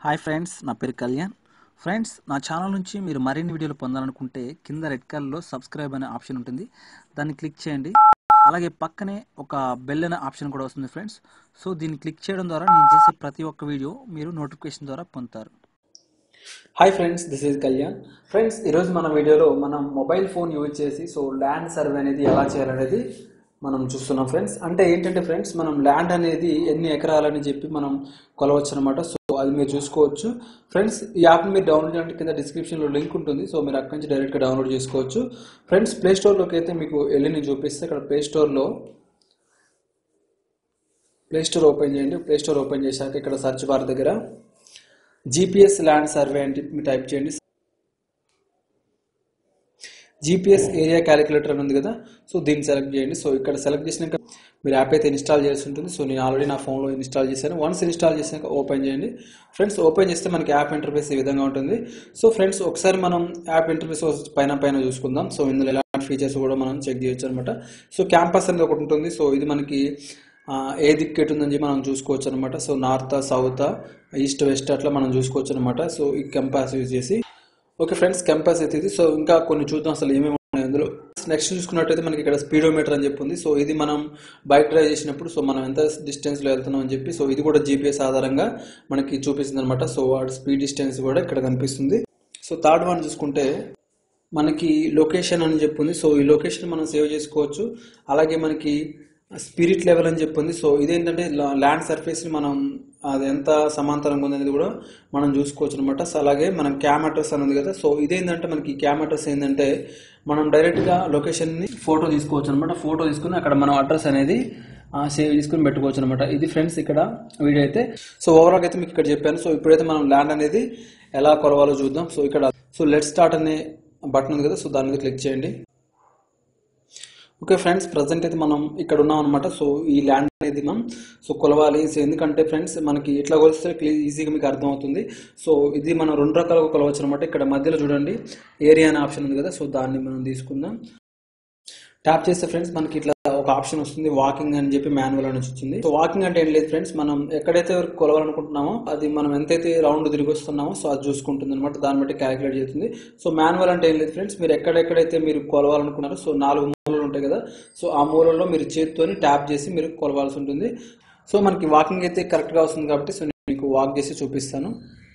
hi friends నా పేరు Kalyan friends నా ఛానల్ నుంచి మీరు మరిన్ని వీడియోలు పొందాలనుకుంటే కింద రెడ్ కలర్లో సబ్స్క్రైబ్ అనే ఆప్షన్ ఉంటుంది దాన్ని క్లిక్ చేయండి అలాగే పక్కనే ఒక బెల్ అనే ఆప్షన్ కూడా వస్తుంది ఫ్రెండ్స్ సో దీన్ని క్లిక్ చేయడం ద్వారా నేను చేసే ప్రతి ఒక్క వీడియో మీరు నోటిఫికేషన్ ద్వారా పొందుతారు hi friends this is Kalyan friends ఈరోజు మన వీడియోలో మనం మొబైల్ ఫోన్ యూజ్ చేసి సో ల్యాండ్ సర్వే అనేది ఎలా చేయాలనేది మనం చూస్తున్నాం ఫ్రెండ్స్ అంటే ఏంటంటే ఫ్రెండ్స్ మనం ల్యాండ్ అనేది ఎన్ని ఎకరాలని చెప్పి మనం కొలవచ్చు అనమాట సో అది మీరు చూసుకోవచ్చు ఫ్రెండ్స్ ఈ యాప్ని మీరు డౌన్లోడ్ చేయాలంటే కింద డిస్క్రిప్షన్లో లింక్ ఉంటుంది సో మీరు అక్కడి నుంచి డైరెక్ట్గా డౌన్లోడ్ చేసుకోవచ్చు ఫ్రెండ్స్ ప్లే స్టోర్లోకి అయితే మీకు వెళ్ళి నేను చూపిస్తే ఇక్కడ ప్లే స్టోర్లో ప్లే స్టోర్ ఓపెన్ చేయండి ప్లే స్టోర్ ఓపెన్ చేశాక ఇక్కడ సర్చ్ బార్ దగ్గర జీపీఎస్ ల్యాండ్ సర్వే అని చెప్పి మీరు టైప్ చేయండి జీపీఎస్ ఏరియా క్యాలిక్యులేటర్ అని ఉంది కదా సో దీన్ని సెలెక్ట్ చేయండి సో ఇక్కడ సెలెక్ట్ చేసినాక మీరు యాప్ అయితే ఇన్స్టాల్ చేసి ఉంటుంది సో నేను ఆల్రెడీ నా ఫోన్లో ఇన్స్టాల్ చేశాను వన్స్ ఇన్స్టాల్ చేసినాక ఓపెన్ చేయండి ఫ్రెండ్స్ ఓపెన్ చేస్తే మనకి యాప్ ఇంటర్ఫేస్ ఈ విధంగా ఉంటుంది సో ఫ్రెండ్స్ ఒకసారి మనం యాప్ ఇంటర్ఫేస్ పైన పైన చూసుకుందాం సో ఇందులో ఎలాంటి ఫీచర్స్ కూడా మనం చెక్ చేయొచ్చు అనమాట సో క్యాంపస్ అనేది ఒకటి ఉంటుంది సో ఇది మనకి ఆ, ఏ దిక్కు ఎటు ఉందని చెప్పి మనం చూసుకోవచ్చు అనమాట so north south east west అట్లా మనం చూసుకోవచ్చు అనమాట సో ఈ కంపాస్ యూజ్ చేసి ఓకే ఫ్రెండ్స్ కంపాస్ అయితే ఇది సో ఇంకా కొన్ని చూద్దాం అసలు ఏమేమి ఉన్నాయి అందులో నెక్స్ట్ చూసుకున్నట్టయితే మనకి ఇక్కడ స్పీడోమీటర్ అని చెప్పి ఉంది సో ఇది మనం బైక్ డ్రైవ్ చేసినప్పుడు సో మనం ఎంత డిస్టెన్స్లో వెళ్తున్నాం అని చెప్పి సో ఇది కూడా జీపీఎస్ ఆధారంగా మనకి చూపిస్తుంది అనమాట సో వాటి స్పీడ్ డిస్టెన్స్ కూడా ఇక్కడ కనిపిస్తుంది సో థర్డ్ వన్ చూసుకుంటే మనకి లొకేషన్ అని చెప్పింది సో ఈ లొకేషన్ మనం సేవ్ చేసుకోవచ్చు అలాగే మనకి స్పిరిట్ లెవెల్ అని చెప్పింది సో ఇదేంటంటే ల్యాండ్ సర్ఫేస్ని మనం అది ఎంత సమాంతరంగా ఉంది అనేది కూడా మనం చూసుకోవచ్చు అనమాట సో అలాగే మనం క్యామ్ అడ్రస్ అని ఉంది కదా సో ఇదేంటంటే మనకి క్యామ్ అడ్రస్ ఏంటంటే మనం డైరెక్ట్గా లొకేషన్ని ఫోటో తీసుకోవచ్చు అనమాట ఫోటో తీసుకుని అక్కడ మనం అడ్రస్ అనేది సేవ్ చేసుకుని పెట్టుకోవచ్చు అనమాట ఇది ఫ్రెండ్స్ ఇక్కడ వీడియో అయితే సో ఓవరాల్ అయితే మీకు ఇక్కడ చెప్పాను సో ఇప్పుడైతే మనం ల్యాండ్ అనేది ఎలా కొలవాలో చూద్దాం సో ఇక్కడ సో లెట్ స్టార్ట్ అనే బటన్ ఉంది కదా సో దాని మీద క్లిక్ చేయండి ఓకే ఫ్రెండ్స్ ప్రజెంట్ అయితే మనం ఇక్కడ ఉన్నాం అనమాట సో ఈ ల్యాండ్ అనేది మనం సో కొలవాలి సో ఎందుకంటే ఫ్రెండ్స్ మనకి ఇట్లా కొలిస్తే క్లీ- ఈజీగా మీకు అర్థమవుతుంది సో ఇది మనం రెండు రకాలుగా కొలవచ్చు అనమాట ఇక్కడ మధ్యలో చూడండి ఏరియా అనే ఆప్షన్ ఉంది కదా సో దాన్ని మనం తీసుకుందాం ట్యాప్ చేస్తే ఫ్రెండ్స్ మనకి ఇట్లా ఒక ఆప్షన్ వస్తుంది వాకింగ్ అని చెప్పి మాన్యువల్ అని వచ్చింది సో వాకింగ్ అంటే ఏం లేదు ఫ్రెండ్స్ మనం ఎక్కడైతే వరకు కొలవాలనుకుంటున్నామో అది మనం ఎంతైతే రౌండ్ తిరిగి వస్తున్నామో సో అది చూసుకుంటుంది అనమాట దాన్ని బట్టి క్యాలిక్యులేట్ చేస్తుంది సో మాన్యువల్ అంటే ఏం లేదు ఫ్రెండ్స్ మీరు ఎక్కడెక్కడైతే మీరు కొలవాలనుకున్నారో సో నాలుగు మూలలు ఉంటాయి కదా సో ఆ మూలల్లో మీరు చేతితోని ట్యాప్ చేసి మీరు కొలవాల్సి ఉంటుంది సో మనకి వాకింగ్ అయితే కరెక్ట్గా వస్తుంది కాబట్టి సో నేను మీకు వాక్ చేసి చూపిస్తాను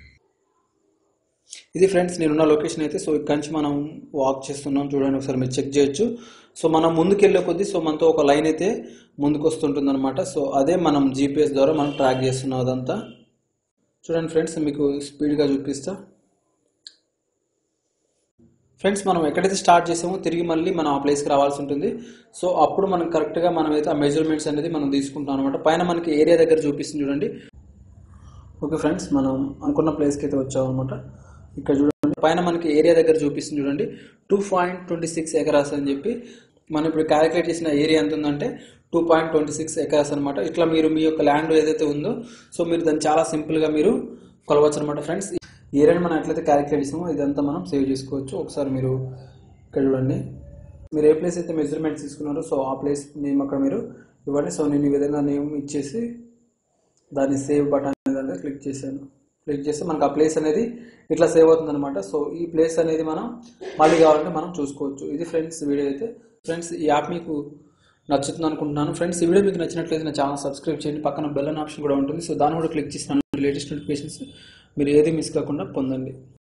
ఇది ఫ్రెండ్స్ నేనున్న లొకేషన్ అయితే సో ఇక్కడి నుంచి మనం వాక్ చేస్తున్నాం చూడండి ఒకసారి మీరు చెక్ చేయొచ్చు సో మనం ముందుకు వెళ్ళే కొద్దీ సో మనతో ఒక లైన్ అయితే ముందుకు వస్తుంటుంది అనమాట సో అదే మనం జీపీఎస్ ద్వారా మనం ట్రాక్ చేస్తున్నాం అదంతా చూడండి ఫ్రెండ్స్ మీకు స్పీడ్గా చూపిస్తా ఫ్రెండ్స్ మనం ఎక్కడైతే స్టార్ట్ చేసామో తిరిగి మళ్ళీ మనం ఆ ప్లేస్కి రావాల్సి ఉంటుంది సో అప్పుడు మనం కరెక్ట్గా మనం అయితే ఆ మెజర్మెంట్స్ అనేది మనం తీసుకుంటాం అనమాట పైన మనకి ఏరియా దగ్గర చూపిస్తుంది చూడండి ఓకే ఫ్రెండ్స్ మనం అనుకున్న ప్లేస్కి అయితే వచ్చాం అనమాట ఇక్కడ చూడండి పైన మనకి ఏరియా దగ్గర చూపిస్తుంది చూడండి two point twenty six acres అని చెప్పి మనం ఇప్పుడు క్యాలిక్యులేట్ చేసిన ఏరియా ఎంత ఉందంటే two point twenty six acres అనమాట ఇట్లా మీరు మీ యొక్క ల్యాండ్ ఏదైతే ఉందో సో మీరు దాన్ని చాలా సింపుల్గా మీరు కొలవచ్చు అనమాట ఫ్రెండ్స్ ఈ ఏరియాని మనం ఎట్లయితే క్యాలిక్యులేట్ చేసామో ఇదంతా మనం సేవ్ చేసుకోవచ్చు ఒకసారి మీరు ఇక్కడ చూడండి మీరు ఏ ప్లేస్ అయితే మెజర్మెంట్స్ తీసుకున్నారో సో ఆ ప్లేస్ నేమ్ అక్కడ మీరు ఇవ్వండి సో నేను ఈ విధంగా నేమ్ ఇచ్చేసి దాన్ని సేవ్ బటన్ అనేది క్లిక్ చేశాను క్లిక్ చేస్తే మనకు ఆ ప్లేస్ అనేది ఇట్లా సేవ్ అవుతుంది అనమాట సో ఈ ప్లేస్ అనేది మనం మళ్ళీ కావాలంటే మనం చూసుకోవచ్చు ఇది ఫ్రెండ్స్ వీడియో అయితే ఫ్రెండ్స్ ఈ యాప్ మీకు నచ్చుతుంది అనుకుంటున్నాను ఫ్రెండ్స్ ఈ వీడియో మీకు నచ్చినట్లయితే నా ఛానల్ సబ్స్క్రైబ్ చేయండి పక్కన బెల్ అనే ఆప్షన్ కూడా ఉంటుంది సో దాన్ని కూడా క్లిక్ చేసి లేటెస్ట్ నోటిఫికేషన్స్ మీరు ఏది మిస్ కాకుండా పొందండి